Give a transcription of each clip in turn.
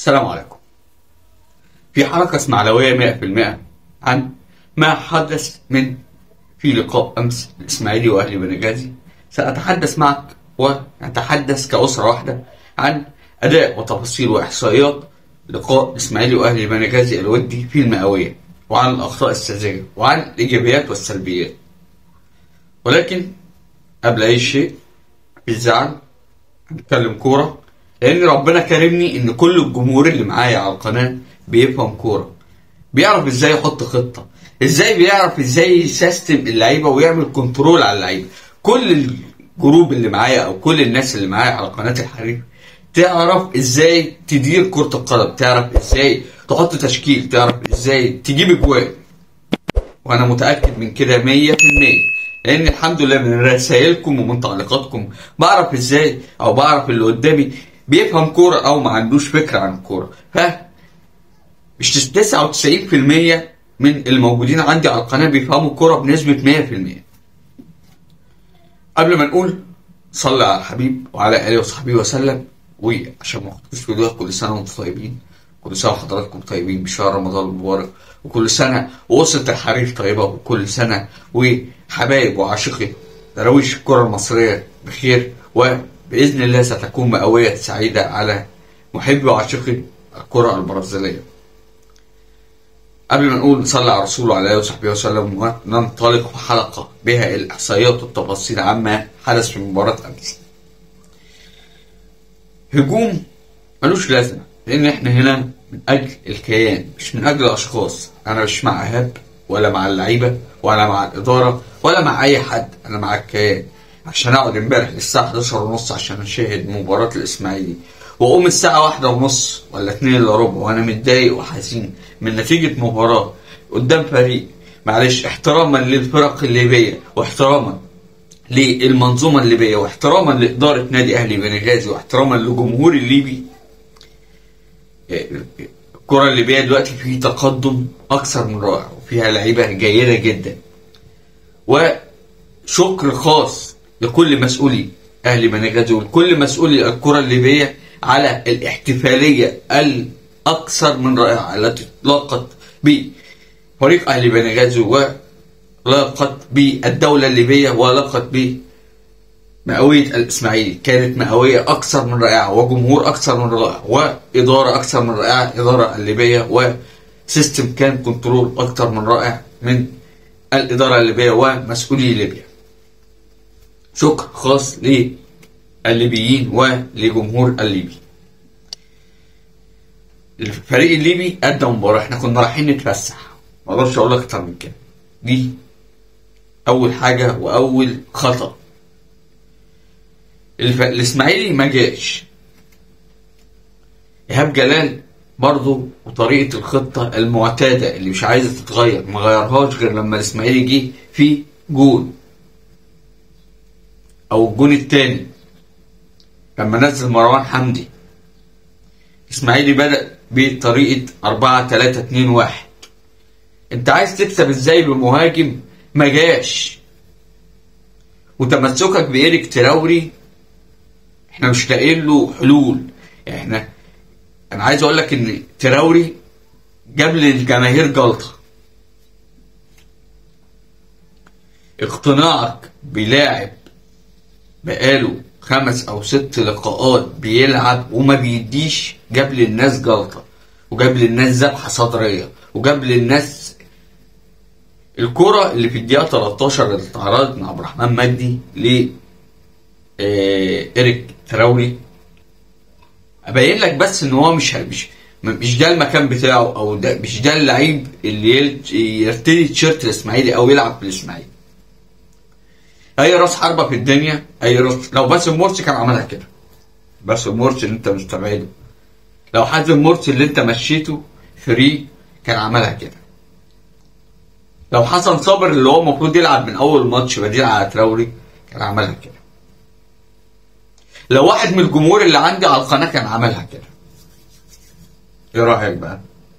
السلام عليكم في حلقة اسماعيلوية 100% عن ما حدث من في لقاء أمس الإسماعيلي وأهلي بنجازي سأتحدث معك ونتحدث كأسرة واحدة عن أداء وتفاصيل وإحصائيات لقاء الإسماعيلي وأهلي بنجازي الودي في المئوية وعن الأخطاء الساذجة وعن الإيجابيات والسلبيات ولكن قبل أي شيء مفيش زعل هنتكلم كورة لأن ربنا كرمني إن كل الجمهور اللي معايا على القناة بيفهم كورة بيعرف إزاي يحط خطة إزاي بيعرف إزاي يسيستم اللعيبة ويعمل كنترول على اللعيبة كل الجروب اللي معايا أو كل الناس اللي معايا على قناة الحريف تعرف إزاي تدير كرة القدم تعرف إزاي تحط تشكيل تعرف إزاي تجيب أجوان وانا متاكد من كده 100% لان الحمد لله من رسائلكم ومن تعليقاتكم بعرف ازاي او بعرف اللي قدامي بيفهم كوره او ما عندوش فكره عن الكوره ف مش 99% من الموجودين عندي على القناه بيفهموا الكوره بنسبه 100% قبل ما نقول صلى على الحبيب وعلى اله وصحبه وسلم وعشان ما اخدكوش في الوقت كل سنه وانتم طيبين كل سنه وحضراتكم طيبين بشهر رمضان المبارك وكل سنه واسره الحرير طيبه وكل سنه وحبايب وعاشقي دراويش الكره المصريه بخير وباذن الله ستكون مئويه سعيده على محبي وعاشقي الكره البرازيليه. قبل ما نقول نصلي على الرسول وعلى اله وصحبه وسلم وننطلق في حلقه بها الاحصائيات والتفاصيل عما حدث في مباراه امس. هجوم ملوش لازمه لان احنا هنا من اجل الكيان مش من اجل الاشخاص انا مش مع ايهاب ولا مع اللعيبه ولا مع الاداره ولا مع اي حد انا مع الكيان عشان اقعد امبارح للساعه 11 ونص عشان اشاهد مباراه الاسماعيلي واقوم الساعه واحدة ونص ولا اتنين الا ربع وانا متضايق وحزين من نتيجه مباراه قدام فريق معلش احتراما للفرق الليبيه واحتراما للمنظومه الليبيه واحتراما لاداره نادي اهلي بنغازي واحتراما للجمهور الليبي الكرة الليبية دلوقتي في تقدم أكثر من رائع وفيها لعيبة جيدة جدا وشكر خاص لكل مسؤولي أهلي بنغازي ولكل مسؤولي الكرة الليبية على الاحتفالية الأكثر من رائعة التي لاقت بفريق أهلي بنغازي ولاقت بالدولة الليبية ولاقت ب مئوية الإسماعيلي كانت مئوية أكثر من رائعة وجمهور أكثر من رائع وإدارة أكثر من رائعة إدارة الليبية وسيستم كان كنترول أكثر من رائع من الإدارة الليبية ومسؤولي ليبيا شكر خاص للليبيين ولجمهور الليبي الفريق الليبي أدى مباراة احنا كنا رايحين نتفسح ما اقدرش اقول اكتر من كده دي اول حاجة واول خطأ الف... الاسماعيلي ما جاش ايهاب جلال برضه وطريقه الخطه المعتاده اللي مش عايزه تتغير ما غيرهاش غير لما الاسماعيلي جه في جون او الجون الثاني لما نزل مروان حمدي الاسماعيلي بدا بطريقه 4 3 2 1 انت عايز تكسب ازاي بمهاجم ما جاش وتمسكك بإيريك تراوري احنا مش لاقيين له حلول يعني احنا انا عايز اقول لك ان تراوري جاب للجماهير جلطه اقتناعك بلاعب بقاله خمس او ست لقاءات بيلعب وما بيديش جاب للناس جلطه وجاب للناس ذبحه صدريه وجاب للناس الكرة اللي في الدقيقة 13 اللي اتعرضت من عبد الرحمن مجدي ل إيريك تراوري ابين لك بس ان هو مش مش مش ده المكان بتاعه او ده مش ده اللعيب اللي يرتدي تيشيرت الاسماعيلي او يلعب في الاسماعيلي اي راس حربه في الدنيا اي راس لو باسم مرسي كان عملها كده باسم مرسي اللي انت مستبعده لو حازم مرسي اللي انت مشيته فري كان عملها كده لو حسن صابر اللي هو المفروض يلعب من اول ماتش بديل على تراوري كان عملها كده لو واحد من الجمهور اللي عندي على القناه كان عملها كده ايه رايك بقى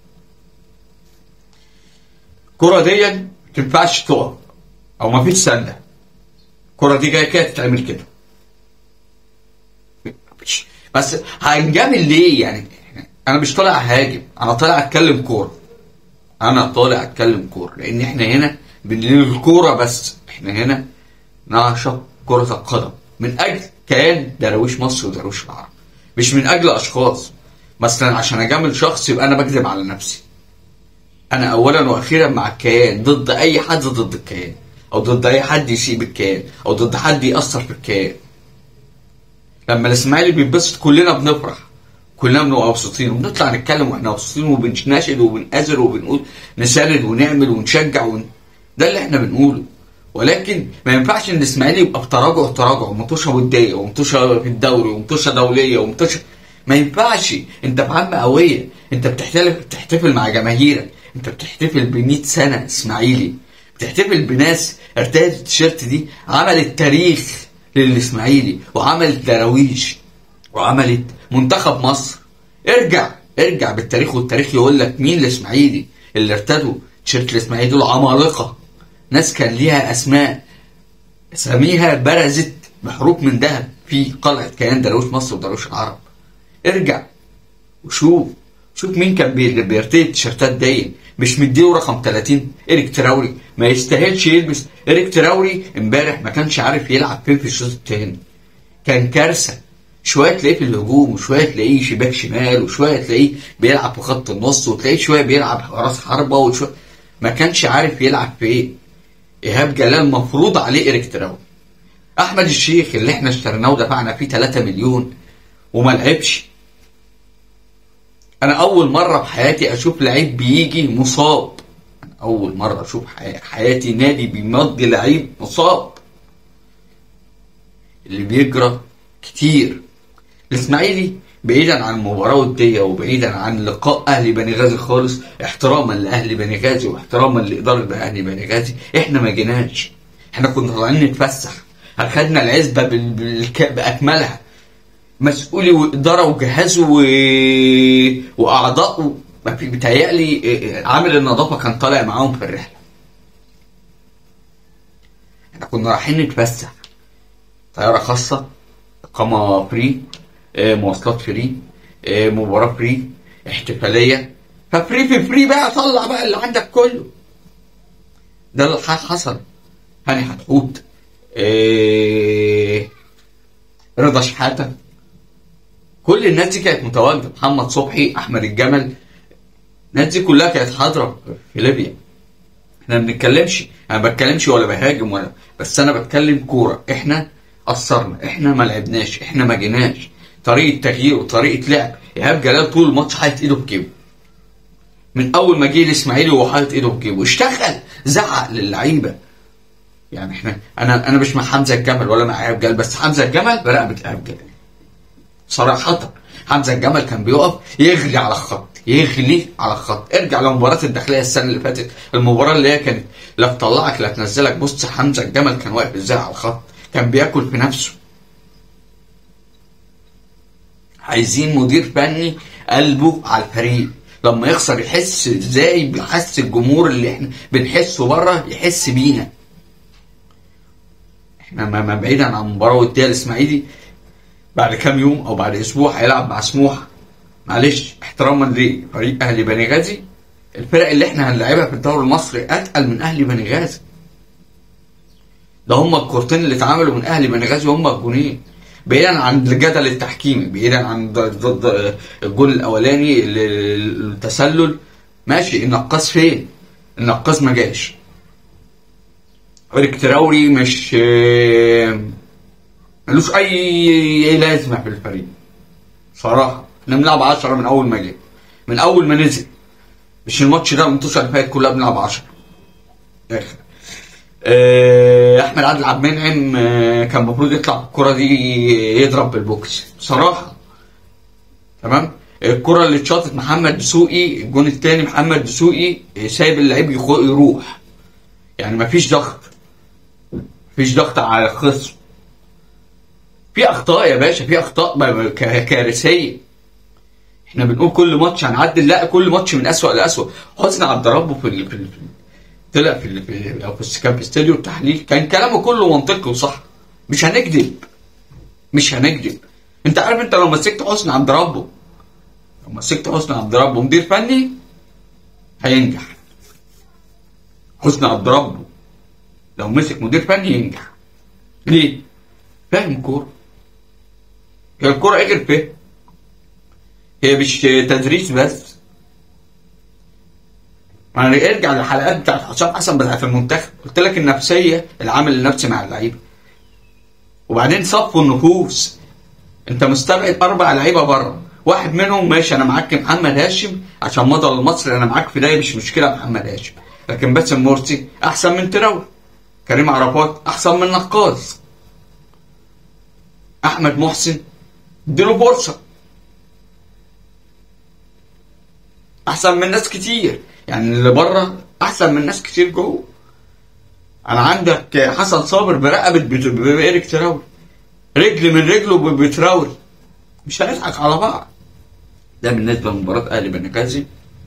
الكرة دي ما تنفعش تقف او ما فيش سنده الكرة دي جايه كده تتعمل كده بس هنجامل ليه يعني انا مش طالع هاجم انا طالع اتكلم كوره انا طالع اتكلم كوره لان احنا هنا بالكوره بس احنا هنا نعشق كره القدم من اجل كيان دراويش مصر ودراويش العرب مش من اجل اشخاص مثلا عشان اجامل شخص يبقى انا بكذب على نفسي انا اولا واخيرا مع الكيان ضد اي حد ضد الكيان او ضد اي حد يسيب الكيان او ضد حد ياثر في الكيان لما الاسماعيلي بيتبسط كلنا بنفرح كلنا بنبقى مبسوطين وبنطلع نتكلم واحنا مبسوطين وبنناشد وبنآزر وبنقول نساند ونعمل ونشجع ون... ده اللي احنا بنقوله ولكن ما ينفعش ان الاسماعيلي يبقى بتراجع تراجع ومطوشه وديه ومطوشه في الدوري ومطوشه دوليه ومطوشه ما ينفعش انت في عامه قويه انت بتحتفل بتحتفل مع جماهيرك انت بتحتفل ب 100 سنه اسماعيلي بتحتفل بناس ارتدت التيشيرت دي عملت تاريخ للاسماعيلي وعملت دراويش وعملت منتخب مصر ارجع ارجع بالتاريخ والتاريخ يقول لك مين الاسماعيلي اللي ارتدوا تيشيرت الاسماعيلي دول عمالقه ناس كان ليها اسماء اساميها برزت بحروف من ذهب في قلعه كيان درويش مصر ودرويش العرب ارجع وشوف شوف مين كان بي- بيرتدي التيشيرتات دي مش مديله رقم 30 ايريك تراوري ما يستاهلش يلبس ايريك تراوري امبارح ما كانش عارف يلعب فين في الشوط الثاني كان كارثه شويه تلاقيه في الهجوم وشويه تلاقيه شباك شمال وشويه تلاقيه بيلعب في خط النص وتلاقيه شويه بيلعب راس حربه وشويه ما كانش عارف يلعب في ايه ايهاب جلال مفروض عليه ايريك تراوري احمد الشيخ اللي احنا اشتريناه ودفعنا فيه 3 مليون وما لعبش انا اول مره في حياتي اشوف لعيب بيجي مصاب أنا اول مره اشوف حي- حياتي نادي بيمضي لعيب مصاب اللي بيجرى كتير الاسماعيلي بعيدا عن المباراه وديه وبعيدا عن لقاء اهلي بني غازي خالص احتراما لاهلي بني غازي واحتراما لاداره اهلي بني غازي احنا ما جيناش احنا كنا طالعين نتفسح اخدنا العزبه بال- بالك- باكملها مسؤولي واداره وجهازه و... واعضائه ما في بيتهيألي إيه، عامل النظافه كان طالع معاهم في الرحله احنا كنا رايحين نتفسح طياره خاصه اقامه فري آه، مواصلات فري آه، مباراه فري احتفاليه ففري في فري بقى طلع بقى اللي عندك كله ده اللي ح- حصل هاني حتحوت آه، رضا شحاته كل الناس دي كانت متواجده محمد صبحي احمد الجمل الناس دي كلها كانت حاضره في ليبيا احنا ما بنتكلمش انا ما بتكلمش ولا بهاجم ولا بس انا بتكلم كوره احنا قصرنا احنا ما لعبناش احنا ما جيناش طريقه تغيير وطريقه لعب ايهاب جلال طول الماتش حاطط ايده في جيبه من اول ما جه الاسماعيلي وهو حاطط ايده في جيبه اشتغل زعق للعيبه يعني احنا انا انا مش مع حمزه الجمل ولا مع ايهاب جلال بس حمزه الجمل برقبه ايهاب جلال صراحة حمزة الجمل كان بيقف يغلي على الخط يغلي على الخط ارجع لمباراة الداخلية السنة اللي فاتت المباراة اللي هي كانت لا تطلعك لا تنزلك بص حمزة الجمل كان واقف ازاي على الخط كان بياكل في نفسه عايزين مدير فني قلبه على الفريق لما يخسر يحس ازاي بيحس الجمهور اللي احنا بنحسه بره يحس بينا احنا ما ما بعيدا عن مباراه وديه الاسماعيلي بعد كام يوم او بعد اسبوع هيلعب مع سموحه معلش احتراما لفريق اهلي بني غازي الفرق اللي احنا هنلعبها في الدوري المصري اتقل من اهلي بني غازي ده هم الكورتين اللي اتعملوا من اهلي بني غازي هم الجونين بعيدا عن الجدل التحكيمي بعيدا عن ضد ضد الجول الاولاني ال- ال- التسلل ماشي النقاص فين؟ النقاص ما جاش ايريك تراوري مش ملوش اي لازمه في الفريق صراحه احنا بنلعب 10 من اول ما جه من اول ما نزل مش الماتش ده الماتشات اللي فاتت كلها بنلعب 10 اخر آه، احمد عادل عبد المنعم آه، كان المفروض يطلع الكره دي يضرب بالبوكس بصراحه تمام الكره اللي اتشاطت محمد دسوقي الجون الثاني محمد دسوقي آه، سايب اللعيب يخو- يروح يعني مفيش ضغط مفيش ضغط على الخصم في اخطاء يا باشا في اخطاء ب- ك- كارثيه احنا بنقول كل ماتش هنعدل لا كل ماتش من اسوأ لاسوأ حسني عبد ربه في ال... في, ال... في ال- طلع في ال... في او في كان في استوديو التحليل كان كلامه كله منطقي وصح مش هنكذب مش هنكذب انت عارف انت لو مسكت حسني عبد ربه لو مسكت حسني عبد ربه مدير فني هينجح حسني عبد ربه لو مسك مدير فني ينجح ليه؟ فاهم كورة هي الكورة ايه غير فهم هي مش تدريس بس يعني ارجع للحلقات بتاعت حسام حسن بتاعت المنتخب قلت لك النفسيه العامل النفسي مع اللعيبه وبعدين صفوا النفوس انت مستبعد اربع لعيبه بره واحد منهم ماشي انا معاك محمد هاشم عشان مضى لمصر انا معاك في ده مش مشكله محمد هاشم لكن باسم مرسي احسن من تراوي كريم عرفات احسن من نقاص احمد محسن اديله فرصه احسن من ناس كتير يعني اللي بره احسن من ناس كتير جوه انا عندك حسن صابر برقبه بت- بإيريك تراوري رجل من رجله ب- بتراوري مش هنضحك على بعض ده بالنسبه لمباراه اهلي بنغازي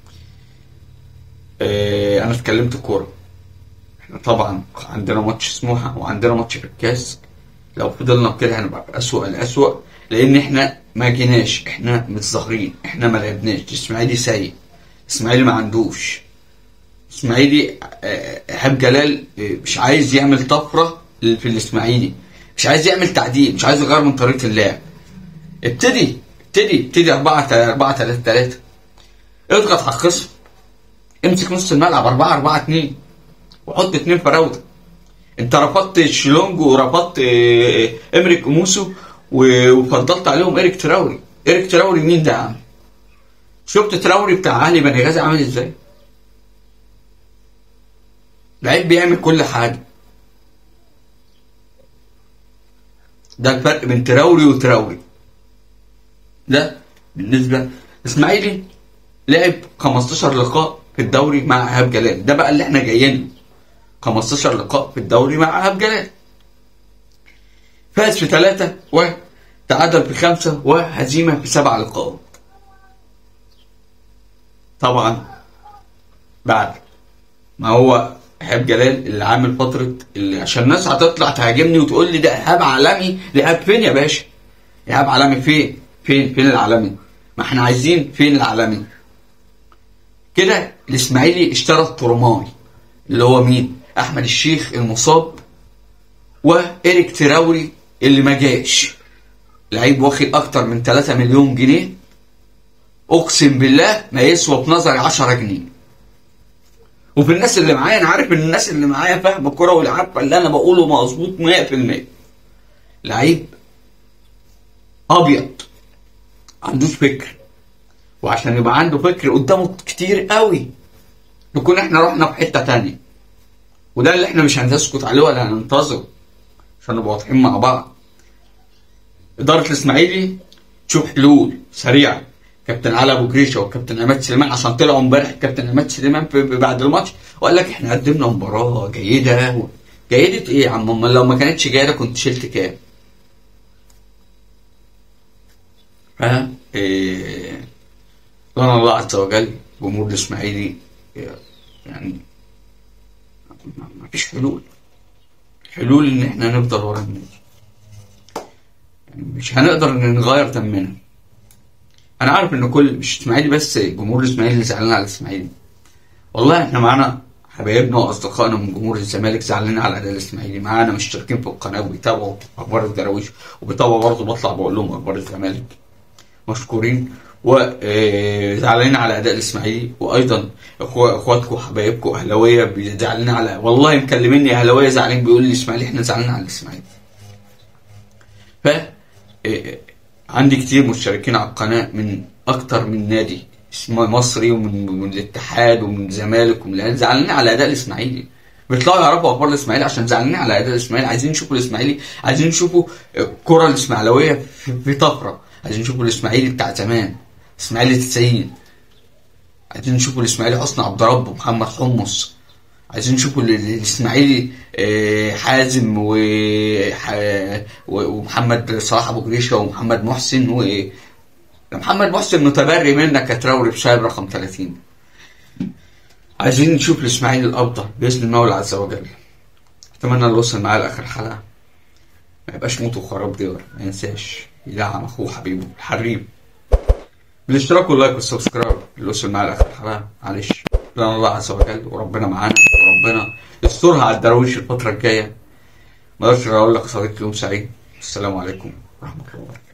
آه انا اتكلمت كوره احنا طبعا عندنا ماتش سموحه وعندنا ماتش في الكاس لو فضلنا كده هنبقى في اسوأ الاسوأ لان احنا ما جيناش احنا متظاهرين احنا ما لعبناش الاسماعيلي سيء الاسماعيلي ما عندوش اسماعيلي آه، ايهاب جلال آه، مش عايز يعمل طفره في الاسماعيلي مش عايز يعمل تعديل مش عايز يغير من طريقه اللعب ابتدي ابتدي ابتدي 4 4 3 3 اضغط على الخصم امسك نص الملعب 4 4 2 وحط اثنين فراوده انت رفضت شيلونج ورفضت آه، امريك موسو و- وفضلت عليهم ايريك تراوري ايريك تراوري مين ده يا عم شفت تراوري بتاع اهلي بني غازي عامل ازاي لعيب بيعمل كل حاجه ده الفرق بين تراوري وتراوري ده بالنسبه اسماعيلي لعب 15 لقاء في الدوري مع ايهاب جلال ده بقى اللي احنا جايين له. 15 لقاء في الدوري مع ايهاب جلال فاز في ثلاثة وتعادل في خمسة وهزيمة في سبع لقاءات طبعا بعد ما هو ايهاب جلال اللي عامل فترة اللي عشان الناس هتطلع تهاجمني وتقول لي ده ايهاب عالمي ده ايهاب فين يا باشا؟ ايهاب عالمي فين؟ فين فين العالمي؟ ما احنا عايزين فين العالمي؟ كده الاسماعيلي اشترى الترماي اللي هو مين؟ احمد الشيخ المصاب وايريك تراوري اللي ما جاش لعيب واخد اكتر من 3 مليون جنيه اقسم بالله ما يسوى في نظري 10 جنيه وفي الناس اللي معايا انا عارف ان الناس اللي معايا فاهمه الكوره واللي عارفه اللي انا بقوله مظبوط 100% لعيب ابيض عندوش فكر وعشان يبقى عنده فكر قدامه كتير قوي نكون احنا رحنا في حته تانية وده اللي احنا مش هنسكت عليه ولا هننتظره عشان نبقى واضحين مع بعض اداره الاسماعيلي تشوف حلول سريعه كابتن علي ابو جريشه وكابتن عماد سليمان عشان طلعوا امبارح كابتن عماد سليمان في في- بعد الماتش وقال لك احنا قدمنا مباراه جيده و... جيده ايه يا عم امال لو ما كانتش جيده كنت شلت كام؟ ف إيه... سبحان الله عز وجل جمهور الاسماعيلي إيه، يعني ما ما فيش حلول حلول ان احنا نفضل ورا النادي يعني مش هنقدر ان نغير دمنا انا عارف ان كل مش اسماعيلي بس جمهور الاسماعيلي اللي زعلان على الاسماعيلي والله احنا معانا حبايبنا واصدقائنا من جمهور الزمالك زعلانين على اداء الاسماعيلي معانا مشتركين في القناه وبيتابعوا اخبار الدراويش وبيتابعوا برضه بطلع بقول لهم اخبار الزمالك مشكورين وزعلانين على اداء الاسماعيلي وايضا إخوة- اخواتكم وحبايبكم اهلاويه زعلانين على والله مكلميني اهلاويه زعلانين بيقول لي الاسماعيلي احنا زعلانين على الاسماعيلي ف إيه، عندي كتير مشتركين على القناه من اكتر من نادي اسمه مصري ومن من الاتحاد ومن الزمالك ومن الأهلي، زعلانين على اداء الاسماعيلي بيطلعوا يعرفوا اخبار الاسماعيلي عشان زعلانين على اداء الاسماعيلي عايزين يشوفوا الاسماعيلي عايزين يشوفوا الكره الاسماعيلويه في في طفره عايزين يشوفوا الاسماعيلي بتاع زمان اسماعيلي 90 عايزين نشوفوا الاسماعيلي حسني عبد رب ومحمد حمص عايزين نشوفوا ال- ال- الاسماعيلي آه، حازم و... ح- و- ومحمد صلاح ابو جريشه ومحمد محسن و محمد محسن متبري منك يا تراوري بسبب رقم 30 عايزين نشوف الاسماعيلي الافضل باذن المولى عز وجل اتمنى اللي وصل معايا لاخر حلقه ما يبقاش موت وخراب ديار ما ينساش يدعم اخوه حبيبه الحريم بالاشتراك واللايك والسبسكرايب اللي وصل معايا لاخر الحلقه معلش بلان الله عز وجل وربنا معانا وربنا يسترها على الدراويش الفتره الجايه ما اقدرش اقول لك صديقي يوم سعيد السلام عليكم ورحمه الله